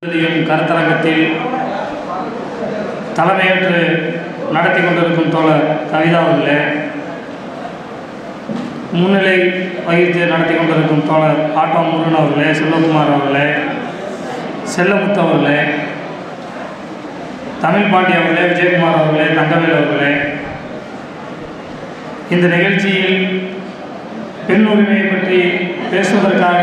இறுதியும் கருத்தரங்கத்தில் தலைமையேற்று நடத்தி கொண்டிருக்கும் தோழர் கவிதா அவர்களே முன்னிலை வகித்து நடத்தி கொண்டிருக்கும் தோழர் ஆட்டோ முருகன் அவர்களே செல்வகுமார் அவர்களே செல்லமுத்து அவர்களே தமிழ் பாண்டி அவர்களே விஜயகுமார் அவர்களே தங்கவேல் அவர்களே இந்த நிகழ்ச்சியில் பெண் உரிமையை பற்றி பேசுவதற்காக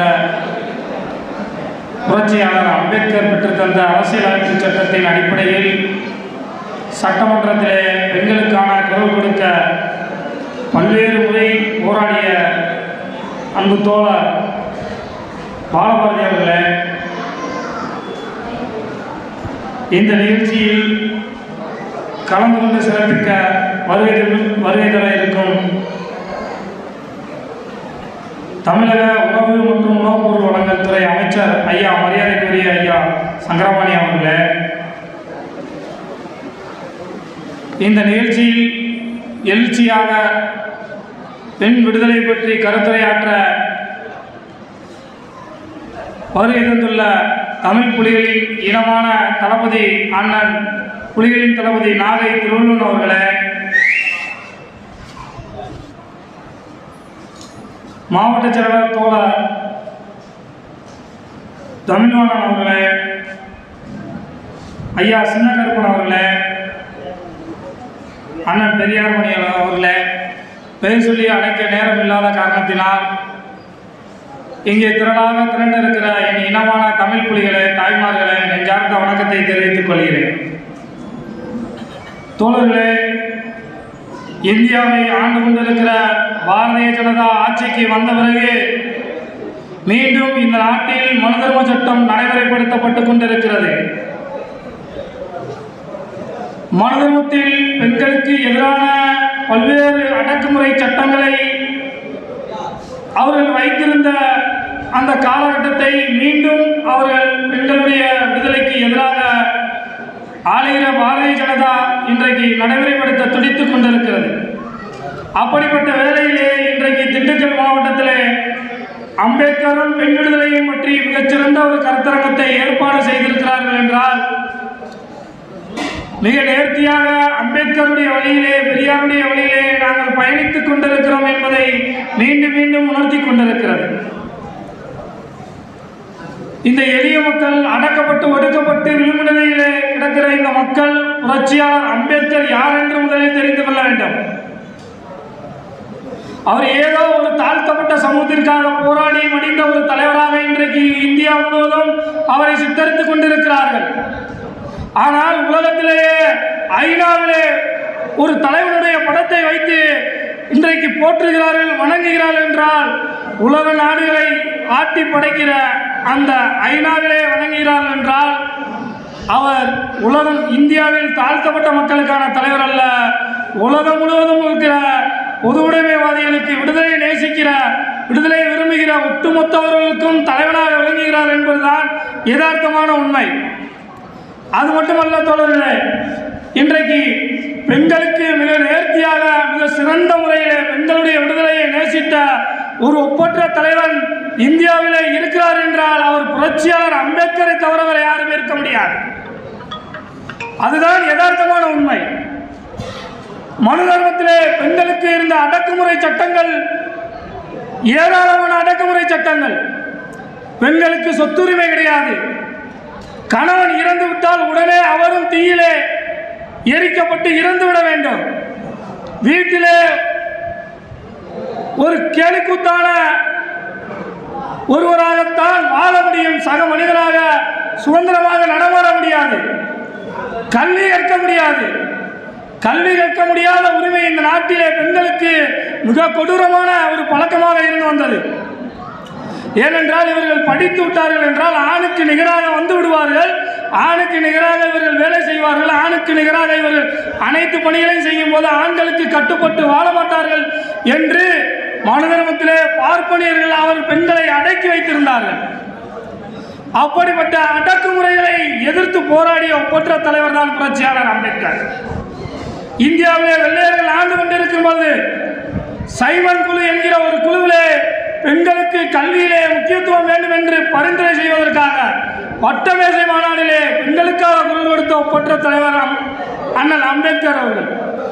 புரட்சியாளர் அம்பேத்கர் பெற்றுத்தந்த அரசியலமைப்பு சட்டத்தின் அடிப்படையில் சட்டமன்றத்திலே பெண்களுக்கான குரல் கொடுக்க பல்வேறு முறை போராடிய அன்பு தோழர் பாலபாரதி அவர்களே இந்த நிகழ்ச்சியில் கலந்து கொண்டு சிறப்பிக்க வருகை தரு- வருகை தர இருக்கும் தமிழக உணவு மற்றும் உணவுப் பொருள் வழங்கல் துறை அமைச்சர் ஐயா மரியாதைக்குரிய ஐயா சங்கரபாணி அவர்களே இந்த நிகழ்ச்சியில் எழுச்சியாக பெண் விடுதலை பற்றி கருத்துரையாற்ற வருகை தந்துள்ள தமிழ் புலிகளின் இனமான தளபதி அண்ணன் புலிகளின் தளபதி நாகை திருவள்ளுவன் அவர்களே மாவட்ட செயலர் தோழர் தமிழ்வாணன் அவர்களே ஐயா சின்னகருப்பன் அவர்களே அண்ணன் பெரியார் மணி அவர்களே பெயர் சொல்லி அழைக்க நேரம் இல்லாத காரணத்தினால் இங்கே திரளாக திரண்டிருக்கிற என் இனமான தமிழ் புலிகளே தாய்மார்களே நெஞ்சார்ந்த வணக்கத்தை தெரிவித்துக் கொள்கிறேன் தோழர்களே இந்தியாவை ஆண்டு கொண்டிருக்கிற பாரதிய ஜனதா ஆட்சிக்கு வந்த பிறகு மீண்டும் இந்த நாட்டில் மனுதர்ம சட்டம் நடைமுறைப்படுத்தப்பட்டுக் கொண்டிருக்கிறது மனுதர்மத்தில் பெண்களுக்கு எதிரான பல்வேறு அடக்குமுறை சட்டங்களை அவர்கள் வைத்திருந்த அந்த காலகட்டத்தை மீண்டும் அவர்கள் பெண்களுடைய விடுதலைக்கு எதிராக ஆளுகிற பாரதிய ஜனதா இன்றைக்கு நடைமுறைப்படுத்த துடித்துக் கொண்டிருக்கிறது அப்படிப்பட்ட வேளையிலே இன்றைக்கு திண்டுக்கல் மாவட்டத்திலே அம்பேத்கரும் பெண் விடுதலையும் பற்றி மிகச்சிறந்த ஒரு கருத்தரங்கத்தை ஏற்பாடு செய்திருக்கிறார்கள் என்றால் மிக நேர்த்தியாக அம்பேத்கருடைய வழியிலே பெரியாருடைய வழியிலே நாங்கள் பயணித்துக் கொண்டிருக்கிறோம் என்பதை மீண்டும் மீண்டும் உணர்த்தி கொண்டிருக்கிறது இந்த எளிய மக்கள் அடக்கப்பட்டு ஒடுக்கப்பட்டு விளிம்புநிலையிலே கிடக்கிற இந்த மக்கள் புரட்சியாளர் அம்பேத்கர் யார் என்று முதலில் தெரிந்து கொள்ள வேண்டும் அவர் ஏதோ ஒரு தாழ்த்தப்பட்ட சமூகத்திற்காக போராடி மடிந்த ஒரு தலைவராக இன்றைக்கு இந்தியா முழுவதும் அவரை சித்தரித்துக் கொண்டிருக்கிறார்கள் ஆனால் உலகத்திலேயே ஐநாவிலே ஒரு தலைவனுடைய படத்தை வைத்து இன்றைக்கு போற்றுகிறார்கள் வணங்குகிறார்கள் என்றால் உலக நாடுகளை ஆட்டி படைக்கிற அந்த ஐநாவிலே வணங்குகிறார்கள் என்றால் அவர் உலகம் இந்தியாவில் தாழ்த்தப்பட்ட மக்களுக்கான தலைவர் அல்ல உலகம் முழுவதும் இருக்கிற பொது உடைமைவாதிகளுக்கு விடுதலை நேசிக்கிற விடுதலை விரும்புகிற ஒட்டுமொத்தவர்களுக்கும் தலைவனாக விளங்குகிறார் என்பதுதான் யதார்த்தமான உண்மை அது மட்டுமல்ல தோழர்களே இன்றைக்கு பெண்களுக்கு மிக நேர்த்தியாக மிக சிறந்த முறையிலே பெண்களுடைய விடுதலையை நேசித்த ஒரு ஒப்பற்ற தலைவன் இந்தியாவிலே இருக்கிறார் என்றால் அவர் புரட்சியாளர் அம்பேத்கரை தவிர வேறு யாரும் இருக்க முடியாது அதுதான் யதார்த்தமான உண்மை மனு தர்மத்திலே பெண்களுக்கு இருந்த அடக்குமுறை சட்டங்கள் ஏராளமான அடக்குமுறை சட்டங்கள் பெண்களுக்கு சொத்துரிமை கிடையாது கணவன் இறந்து விட்டால் உடனே அவரும் தீயிலே எரிக்கப்பட்டு இறந்து விட வேண்டும் வீட்டிலே ஒரு கேலிக்கூத்தான ஒருவராகத்தான் வாழ முடியும் சக மனிதனாக சுதந்திரமாக நடமாட முடியாது கல்வி கற்க முடியாது கல்வி கற்க முடியாத உரிமை இந்த நாட்டிலே பெண்களுக்கு மிக கொடூரமான ஒரு பழக்கமாக இருந்து வந்தது ஏனென்றால் இவர்கள் படித்து விட்டார்கள் என்றால் ஆணுக்கு நிகராக வந்து விடுவார்கள் ஆணுக்கு நிகராக இவர்கள் வேலை செய்வார்கள் ஆணுக்கு நிகராக இவர்கள் அனைத்து பணிகளையும் செய்யும் போது ஆண்களுக்கு கட்டுப்பட்டு வாழ மாட்டார்கள் என்று மனுதர்மத்திலே பார்ப்பனியர்கள் அவர் பெண்களை அடக்கி வைத்திருந்தார்கள் அப்படிப்பட்ட அடக்குமுறைகளை எதிர்த்து போராடிய ஒப்பற்ற தலைவர் தான் புரட்சியாளர் அம்பேத்கர் இந்தியாவிலே வெள்ளையர்கள் ஆண்டு கொண்டிருக்கும் போது சைமன் குழு என்கிற ஒரு குழுவிலே பெண்களுக்கு கல்வியிலே முக்கியத்துவம் வேண்டும் என்று பரிந்துரை செய்வதற்காக வட்டமேசை மாநாட்டிலே பெண்களுக்காக குரல் கொடுத்த ஒப்பற்ற தலைவர் அம்- அண்ணல் அம்பேத்கர் அவர்கள்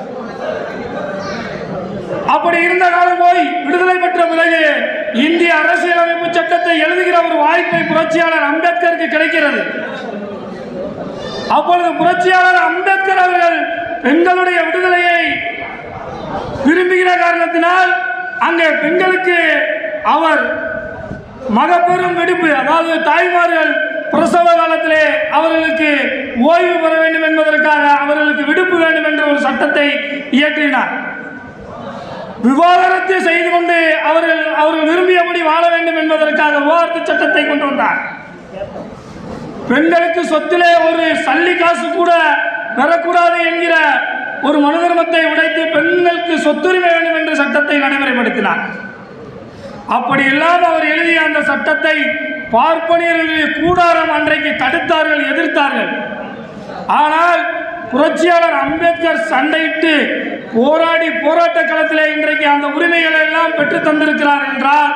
அப்படி இருந்த காலம் போய் விடுதலை பெற்ற பிறகு இந்திய அரசியலமைப்பு சட்டத்தை எழுதுகிற ஒரு வாய்ப்பை புரட்சியாளர் அம்பேத்கருக்கு கிடைக்கிறது அப்பொழுது புரட்சியாளர் அம்பேத்கர் அவர்கள் பெண்களுடைய விடுதலையை விரும்புகிற காரணத்தினால் அங்கே பெண்களுக்கு அவர் மகப்பெரும் விடுப்பு அதாவது தாய்மார்கள் பிரசவ காலத்திலே அவர்களுக்கு ஓய்வு பெற வேண்டும் என்பதற்காக அவர்களுக்கு விடுப்பு வேண்டும் என்ற ஒரு சட்டத்தை இயற்றினார் விவாகரத்து செய்து கொண்டு அவர்கள் அவர்கள் விரும்பியபடி வாழ வேண்டும் என்பதற்காக விவாகரத்து சட்டத்தை கொண்டு வந்தார் பெண்களுக்கு சொத்திலே ஒரு சல்லி காசு கூட பெறக்கூடாது என்கிற ஒரு மனு தர்மத்தை உடைத்து பெண்களுக்கு சொத்துரிமை வேண்டும் என்ற சட்டத்தை நடைமுறைப்படுத்தினார் அப்படி இல்லாமல் அவர் எழுதிய அந்த சட்டத்தை பார்ப்பனியர்களுடைய கூடாரம் அன்றைக்கு தடுத்தார்கள் எதிர்த்தார்கள் ஆனால் புரட்சியாளர் அம்பேத்கர் சண்டையிட்டு போராடி போராட்ட களத்திலே இன்றைக்கு அந்த உரிமைகளை எல்லாம் பெற்று தந்திருக்கிறார் என்றால்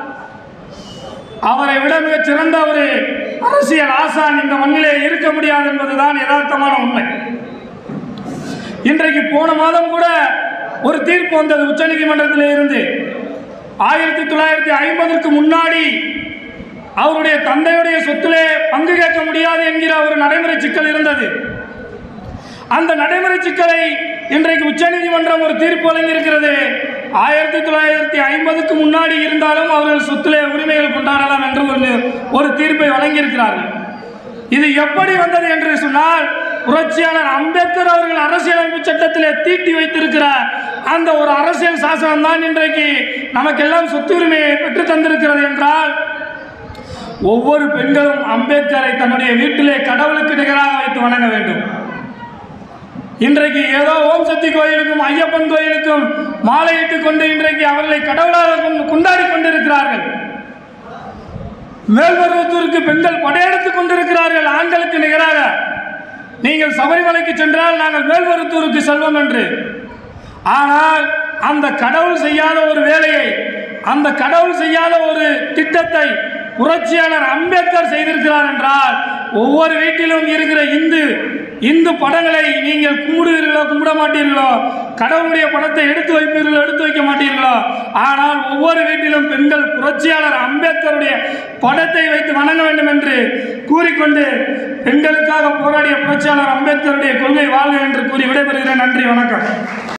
அவரை விட மிகச் சிறந்த ஒரு அரசியல் ஆசான் இந்த மண்ணிலே இருக்க முடியாது என்பதுதான் யதார்த்தமான உண்மை இன்றைக்கு போன மாதம் கூட ஒரு தீர்ப்பு வந்தது உச்சநீதிமன்றத்திலே இருந்து ஆயிரத்தி தொள்ளாயிரத்தி ஐம்பதற்கு முன்னாடி அவருடைய தந்தையுடைய சொத்திலே பங்கு கேட்க முடியாது என்கிற ஒரு நடைமுறை சிக்கல் இருந்தது அந்த நடைமுறை சிக்கலை இன்றைக்கு உச்சநீதிமன்றம் ஒரு தீர்ப்பு வழங்கியிருக்கிறது ஆயிரத்தி தொள்ளாயிரத்தி ஐம்பதுக்கு முன்னாடி இருந்தாலும் அவர்கள் சொத்திலே உரிமைகள் கொண்டாடலாம் என்று ஒரு ஒரு தீர்ப்பை வழங்கியிருக்கிறார்கள் இது எப்படி வந்தது என்று சொன்னால் புரட்சியாளர் அம்பேத்கர் அவர்கள் அரசியலமைப்பு சட்டத்திலே தீட்டி வைத்திருக்கிற அந்த ஒரு அரசியல் சாசனம் தான் இன்றைக்கு நமக்கெல்லாம் சொத்துரிமையை பெற்று தந்திருக்கிறது என்றால் ஒவ்வொரு பெண்களும் அம்பேத்கரை தன்னுடைய வீட்டிலே கடவுளுக்கு நிகராக வைத்து வணங்க வேண்டும் இன்றைக்கு ஏதோ ஓம் சக்தி கோயிலுக்கும் ஐயப்பன் கோயிலுக்கும் மாலையிட்டுக் கொண்டு இன்றைக்கு அவர்களை கடவுளாக கொண்டு- கொண்டாடி கொண்டிருக்கிறார்கள் மேல்மருவத்தூருக்கு பெண்கள் படையெடுத்துக் கொண்டிருக்கிறார்கள் ஆண்களுக்கு நிகராக நீங்கள் சபரிமலைக்கு சென்றால் நாங்கள் மேல்மருவத்தூருக்கு செல்வோம் என்று ஆனால் அந்த கடவுள் செய்யாத ஒரு வேலையை அந்த கடவுள் செய்யாத ஒரு திட்டத்தை புரட்சியாளர் அம்பேத்கர் செய்திருக்கிறார் என்றால் ஒவ்வொரு வீட்டிலும் இருக்கிற இந்து இந்து படங்களை நீங்கள் கும்பிடுவீர்களோ கும்பிட மாட்டீர்களோ கடவுளுடைய படத்தை எடுத்து வைப்பீர்களோ எடுத்து வைக்க மாட்டீர்களோ ஆனால் ஒவ்வொரு வீட்டிலும் பெண்கள் புரட்சியாளர் அம்பேத்கருடைய படத்தை வைத்து வணங்க வேண்டும் என்று கூறிக்கொண்டு பெண்களுக்காக போராடிய புரட்சியாளர் அம்பேத்கருடைய கொள்கை வாழ்க என்று கூறி விடைபெறுகிறேன் நன்றி வணக்கம்